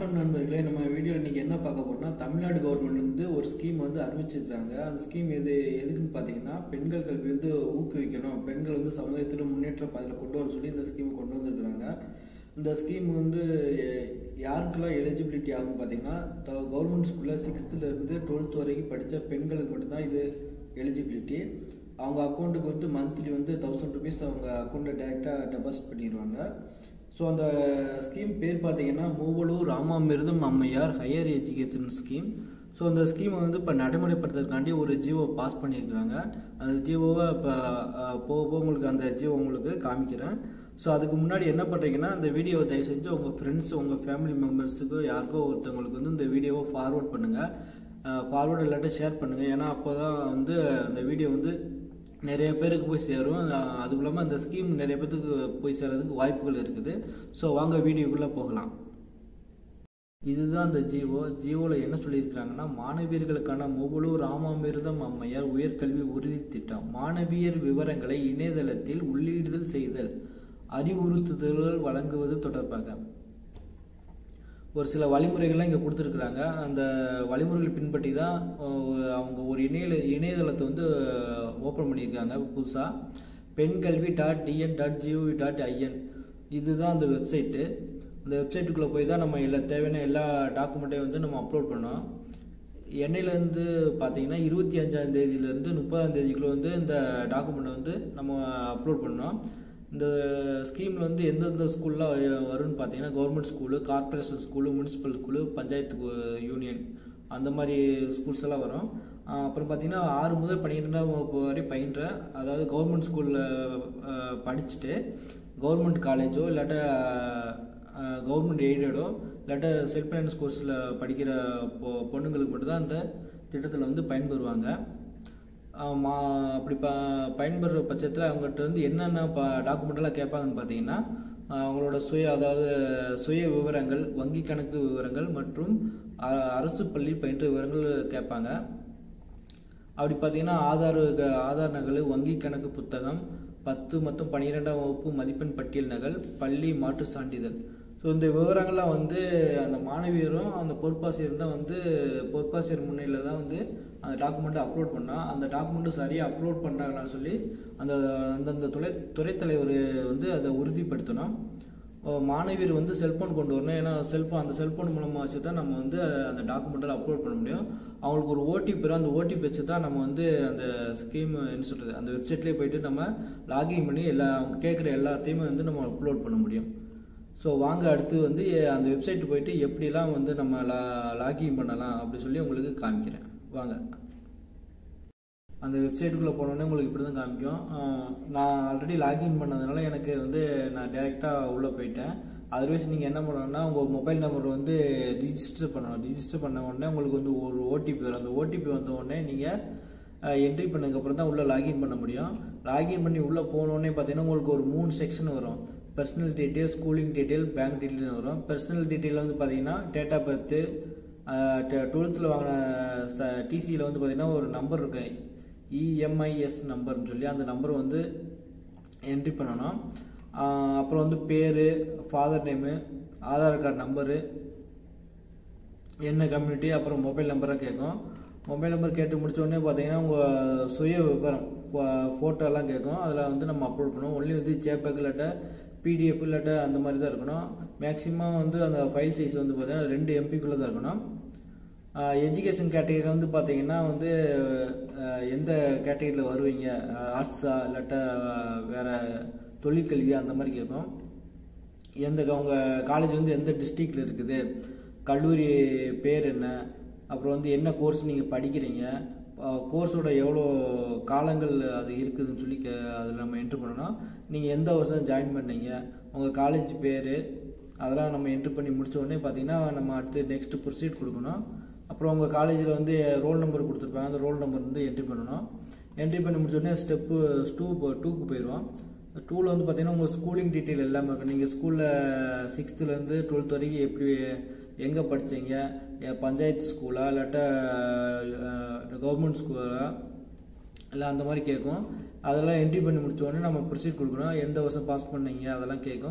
வணக்கம் நண்பர்களே நம்ம வீடியோ இன்னைக்கு என்ன பார்க்க போறோம்னா தமிழ்நாடு கவர்மெண்ட் வந்து ஒரு ஸ்கீம் வந்து அறிவிச்சிருக்காங்க அந்த ஸ்கீம் எது எதுக்குன்னு பார்த்தீங்கன்னா பெண்கள் கல்வி வந்து ஊக்குவிக்கணும் பெண்கள் வந்து சமுதாயத்தில் முன்னேற்ற பாதையில் கொண்டு வர சொல்லி இந்த ஸ்கீம் கொண்டு வந்திருக்காங்க இந்த ஸ்கீம் வந்து எ- யாருக்கெல்லாம் எலிஜிபிலிட்டி ஆகும் பார்த்தீங்கன்னா கவர்மெண்ட் ஸ்கூலில் சிக்ஸ்த்துலேருந்து டுவெல்த் வரைக்கும் படித்த பெண்களுக்கு மட்டும்தான் இது எலிஜிபிலிட்டி அவங்க அக்கௌண்ட்டுக்கு வந்து மந்த்லி வந்து தௌசண்ட் ருபீஸ் அவங்க அக்கௌண்ட்டில் டேரெக்டாக டெபாசிட் பண்ணிடுவாங்க ஸோ அந்த ஸ்கீம் பேர் பார்த்தீங்கன்னா மூவலூர் ராமாமிர்தம் அம்மையார் ஹையர் எஜுகேஷன் ஸ்கீம் ஸோ அந்த ஸ்கீமை வந்து இப்போ நடைமுறைப்படுத்துறதுக்காண்டி ஒரு ஜியோ பாஸ் பண்ணியிருக்காங்க அந்த ஜியோவை இப்போ போக போக உங்களுக்கு அந்த ஜியோ உங்களுக்கு காமிக்கிறேன் ஸோ அதுக்கு முன்னாடி என்ன பண்ணுறீங்கன்னா அந்த வீடியோவை தயவு செஞ்சு உங்கள் ஃப்ரெண்ட்ஸ் உங்கள் ஃபேமிலி மெம்பர்ஸுக்கு யாருக்கோ ஒருத்தவங்களுக்கு வந்து இந்த வீடியோவை ஃபார்வர்ட் பண்ணுங்கள் ஃபார்வர்ட் இல்லாட்டி ஷேர் பண்ணுங்கள் ஏன்னா அப்போ தான் வந்து அந்த வீடியோ வந்து நிறைய பேருக்கு போய் சேரும் அஹ் அதுவும் இல்லாமல் அந்த ஸ்கீம் நிறைய பேருக்கு போய் சேர்றதுக்கு வாய்ப்புகள் இருக்குது ஸோ வாங்க வீடியோக்குள்ளே போகலாம் இதுதான் அந்த ஜிஓ ஜிஓவில் என்ன சொல்லியிருக்கிறாங்கன்னா மாணவியர்களுக்கான முகழு ராமாமிர்தம் அம்மையார் உயர்கல்வி உறுதி திட்டம் மாணவியர் விவரங்களை இணையதளத்தில் உள்ளீடுதல் செய்தல் அறிவுறுத்துதல்கள் வழங்குவது தொடர்பாக ஒரு சில வழிமுறைகள்லாம் இங்கே கொடுத்துருக்குறாங்க அந்த வழிமுறைகளை பின்பற்றி தான் அஹ், அவங்க ஒரு இணைய இணையதளத்தை வந்து ஓப்பன் பண்ணியிருக்காங்க புதுசாக பெண்கல்வி dot TN dot GOV dot IN இதுதான் அந்த வெப்சைட்டு அந்த வெப்சைட்டுக்குள்ளே போய் தான் நம்ம எல்லா தேவையான எல்லா டாக்குமெண்ட்டையும் வந்து நம்ம அப்லோட் பண்ணோம் எண்ணெயிலேருந்து பார்த்தீங்கன்னா இருபத்தி அஞ்சாம் தேதியிலேருந்து முப்பதாம் தேதிக்குள்ளே வந்து இந்த டாக்குமெண்ட்டை வந்து நம்ம அப்லோட் பண்ணோம் இந்த ஸ்கீமில் வந்து எந்தெந்த ஸ்கூல்லாம் வரும்னு பார்த்தீங்கன்னா government school corporation school municipal school panchayat கு- யூனியன் அந்த மாதிரி ஸ்கூல்ஸ் எல்லாம் வரும் ஆஹ் அப்புறம் பார்த்தீங்கன்னா ஆறு முதல் பன்னிரெண்டாம் வகுப்பு வரை பயின்ற அதாவது கவர்மெண்ட் ஸ்கூலில் படிச்சுட்டு கவர்மெண்ட் காலேஜோ இல்லாட்ட கவர்மெண்ட் எய்டடோ இல்லாட்ட செல்ஃப் ஃபைனான்ஸ் கோர்ஸில் படிக்கிற பொ பொண்ணுங்களுக்கு மட்டும்தான் அந்த திட்டத்தில் வந்து பயன்பெறுவாங்க ஆஹ் மா அப்படி ப பயன்பெறுற பட்சத்தில் அவங்ககிட்ட வந்து என்னென்ன ப டாக்குமெண்ட்டெல்லாம் கேட்பாங்கன்னு பார்த்தீங்கன்னா ஆஹ் அவங்களோட சுய அதாவது சுய விவரங்கள் வங்கி கணக்கு விவரங்கள் மற்றும் அ- அரசு பள்ளி பயின்ற விவரங்கள் கேட்பாங்க அப்படி பார்த்தீங்கன்னா ஆதார் க- ஆதார் நகல் வங்கி கணக்கு புத்தகம் பத்து மற்றும் பன்னிரெண்டாம் வகுப்பு மதிப்பெண் பட்டியல் நகல் பள்ளி மாற்று சான்றிதழ் ஸோ இந்த விவரங்கள்லாம் வந்து அந்த மாணவியரும் அந்த பொறுப்பாசிரியரும் தான் வந்து பொறுப்பாசிரியர் முன்னிலையில் தான் வந்து அந்த டாக்குமெண்ட்டை அப்லோட் பண்ணால் அந்த டாக்குமெண்ட்டு சரியாக அப்லோட் பண்ணுறாங்களான்னு சொல்லி அந்த அந்தந்த துறை துறைத்தலைவர் வந்து அதை உறுதிப்படுத்தணும் ஓ, மாணவியர் வந்து செல்போன் கொண்டு வரணும் ஏன்னா செல்போன் அந்த செல்போன் மூலமாக வச்சு தான் நம்ம வந்து அந்த டாக்குமெண்ட்டில் அப்லோட் பண்ண முடியும் அவங்களுக்கு ஒரு ஓடிபி வரும் அந்த ஓடிபி வச்சு தான் நம்ம வந்து அந்த ஸ்கீம் என்ன சொல்கிறது அந்த வெப்சைட்லேயே போயிட்டு நம்ம லாகின் பண்ணி எல்லா அவங்க கேட்குற எல்லாத்தையுமே வந்து நம்ம அப்லோட் பண்ண முடியும் ஸோ வாங்க அடுத்து வந்து எ- அந்த வெப்சைட் போயிட்டு எப்படிலாம் வந்து நம்ம லா லாகின் பண்ணலாம் அப்படி சொல்லி உங்களுக்கு காமிக்கிறேன் வாங்க அந்த வெப்சைட்டுக்குள்ளே போனோடனே உங்களுக்கு இப்படி தான் காமிக்கும் ஆஹ் நான் ஆல்ரெடி லாகின் பண்ணதுனால எனக்கு வந்து நான் டேரெக்டாக உள்ளே போயிட்டேன் அதர்வைஸ் நீங்கள் என்ன பண்ணணும்னா உங்கள் மொபைல் நம்பர் வந்து ரிஜிஸ்டர் பண்ணணும் ரிஜிஸ்டர் பண்ண உடனே உங்களுக்கு வந்து ஒரு ஓடிபி வரும் அந்த ஓடிபி வந்த உடனே நீங்கள் என்ட்ரி பண்ணதுக்கப்புறம் தான் உள்ளே லாகின் பண்ண முடியும் லாகின் பண்ணி உள்ளே போனோடனே பார்த்தீங்கன்னா உங்களுக்கு ஒரு மூணு செக்ஷன் வரும் personal detail schooling detail bank detail வரும் பர்சனல் டீட்டெயில் வந்து பார்த்தீங்கன்னா டேட் ஆஃப் பர்த்து டுவெல்த்தில் வாங்கின ச டிசியில் வந்து பார்த்தீங்கன்னா ஒரு நம்பர் இருக்கு இஎம்ஐஎஸ் நம்பர்னு சொல்லி அந்த நம்பர் வந்து என்ட்ரி பண்ணணும் ஆஹ் அப்புறம் வந்து பேர் father name Aadhaar card number என்ன கம்யூனிட்டி அப்புறம் மொபைல் நம்பராக கேட்கும் மொபைல் நம்பர் கேட்டு முடிச்ச உடனே பார்த்தீங்கன்னா உங்கள் சுய விவரம் ஃபோட்டோ எல்லாம் கேட்கும் அதில் வந்து நம்ம அப்லோட் பண்ணுவோம் ஒன்லி வந்து ஜேபேக் இல்லாட்ட பிடிஎஃப் இல்லாட்ட அந்த மாதிரி தான் இருக்கணும் மேக்ஸிமம் வந்து அந்த ஃபைல் சைஸ் வந்து பார்த்தீங்கன்னா ரெண்டு எம்பிக்குள்ளே தான் இருக்கணும் எஜுகேஷன் கேட்டகரியில் வந்து பார்த்தீங்கன்னா வந்து அஹ், எந்த கேட்டகரியில் வருவீங்க ஆர்ட்ஸா இல்லாட்ட அஹ், வேற தொழிற்கல்வி அந்த மாதிரி கேட்கும் எந்த அவங்க காலேஜ் வந்து எந்த டிஸ்ட்ரிக்டில் இருக்குது கல்லூரி பேர் என்ன அப்புறம் வந்து என்ன கோர்ஸ் நீங்கள் படிக்கிறீங்க கோர்ஸோட எவ்வளோ காலங்கள் அது இருக்குதுன்னு சொல்லி கே அதில் நம்ம என்ட்ரு பண்ணணும் நீங்கள் எந்த வருஷம் ஜாயின் பண்ணீங்க உங்கள் காலேஜ் பேர் அதெல்லாம் நம்ம என்ட்ரு பண்ணி முடிச்ச உடனே பார்த்தீங்கன்னா நம்ம அடுத்து நெக்ஸ்ட் ப்ரொசீட் கொடுக்கணும் அப்புறம் உங்கள் காலேஜில் வந்து ரோல் நம்பர் கொடுத்துருப்பாங்க அந்த ரோல் நம்பர் வந்து என்ட்ரி பண்ணணும் என்ட்ரி பண்ணி முடிச்ச உடனே ஸ்டெப்பு டூ டூக்கு போயிடுவோம் டூவில் வந்து பார்த்தீங்கன்னா உங்கள் ஸ்கூலிங் டீட்டெயில் எல்லாமே இருக்கும் நீங்கள் ஸ்கூலில் சிக்ஸ்த்துலேருந்து டுவெல்த் வரைக்கும் எப்படி எங்கே படிச்சீங்க எ- பஞ்சாயத்து ஸ்கூலா இல்லாட்டா கவர்மெண்ட் ஸ்கூலா இல்லை அந்த மாதிரி கேட்கும் அதெல்லாம் என்ட்ரி பண்ணி முடிச்ச உடனே நம்ம ப்ரொசீட் கொடுக்கணும் எந்த வருஷம் பாஸ் பண்ணீங்க அதெல்லாம் கேட்கும்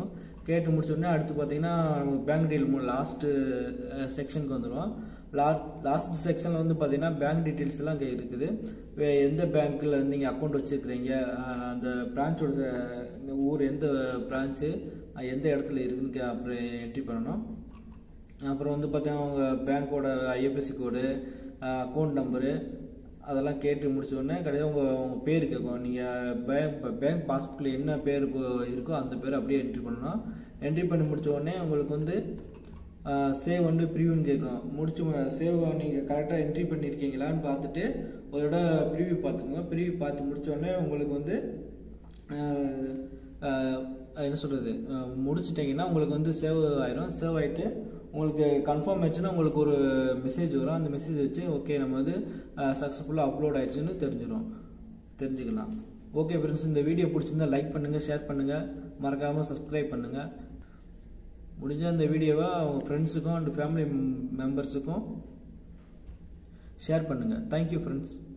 கேட்டு முடிச்ச உடனே அடுத்து பார்த்தீங்கன்னா நமக்கு பேங்க் டீல் லாஸ்ட்டு செக்ஷனுக்கு வந்துடும் லா லாஸ்ட் செக்ஷனில் வந்து பார்த்தீங்கன்னா பேங்க் டீட்டெயில்ஸ் எல்லாம் இங்கே இருக்குது வே- எந்த பேங்க்கில் நீங்கள் அக்கௌண்ட் வச்சுருக்கிறீங்க அந்த பிரான்ச்சோட ஊர் எந்த பிரான்ச்சு எந்த இடத்துல இருக்குன்னு கே- அப்புறம் என்ட்ரி பண்ணணும் அப்புறம் வந்து பார்த்தீங்கன்னா உங்கள் பேங்க்கோட ஐஎஃப்எஸ்சி கோடு அக்கௌண்ட் நம்பரு அதெல்லாம் கேட்டு முடிச்ச உடனே கடைசியாக உங்கள் உங்கள் பேர் கேட்கும் நீங்கள் பேங்க் பேங்க் பாஸ்புக்கில் என்ன பேர் இப்போ இருக்கோ அந்த பேர் அப்படியே என்ட்ரி பண்ணணும் என்ட்ரி பண்ணி முடிச்ச உடனே உங்களுக்கு வந்து சேவ் வந்து ப்ரிவியூன்னு கேட்கும் முடிச்சு சேவ் நீங்கள் கரெக்டாக என்ட்ரி பண்ணியிருக்கீங்களான்னு பார்த்துட்டு ஒரு இடம் ப்ரிவியூ பார்த்துக்கோங்க ப்ரிவியூ பார்த்து முடிச்ச உடனே உங்களுக்கு வந்து ஆஹ், ஆஹ், என்ன சொல்கிறது முடிச்சிட்டிங்கன்னா உங்களுக்கு வந்து சேவ் ஆயிரும் சேவ் ஆகிட்டு உங்களுக்கு கன்ஃபார்ம் ஆயிடுச்சுன்னா உங்களுக்கு ஒரு மெசேஜ் வரும் அந்த மெசேஜ் வச்சு ஓகே நம்ம வந்து சக்ஸஸ்ஃபுல்லாக அப்லோட் ஆயிடுச்சுன்னு தெரிஞ்சிடும் தெரிஞ்சுக்கலாம் ஓகே ஃப்ரெண்ட்ஸ் இந்த வீடியோ பிடிச்சிருந்தா லைக் பண்ணுங்கள் ஷேர் பண்ணுங்கள் மறக்காமல் சப்ஸ்கிரைப் பண்ணுங்கள் முடிஞ்ச இந்த வீடியோவை உங்கள் ஃப்ரெண்ட்ஸுக்கும் அண்ட் ஃபேமிலி மெம்பர்ஸுக்கும் ஷேர் பண்ணுங்கள் தேங்க்யூ ஃப்ரெண்ட்ஸ்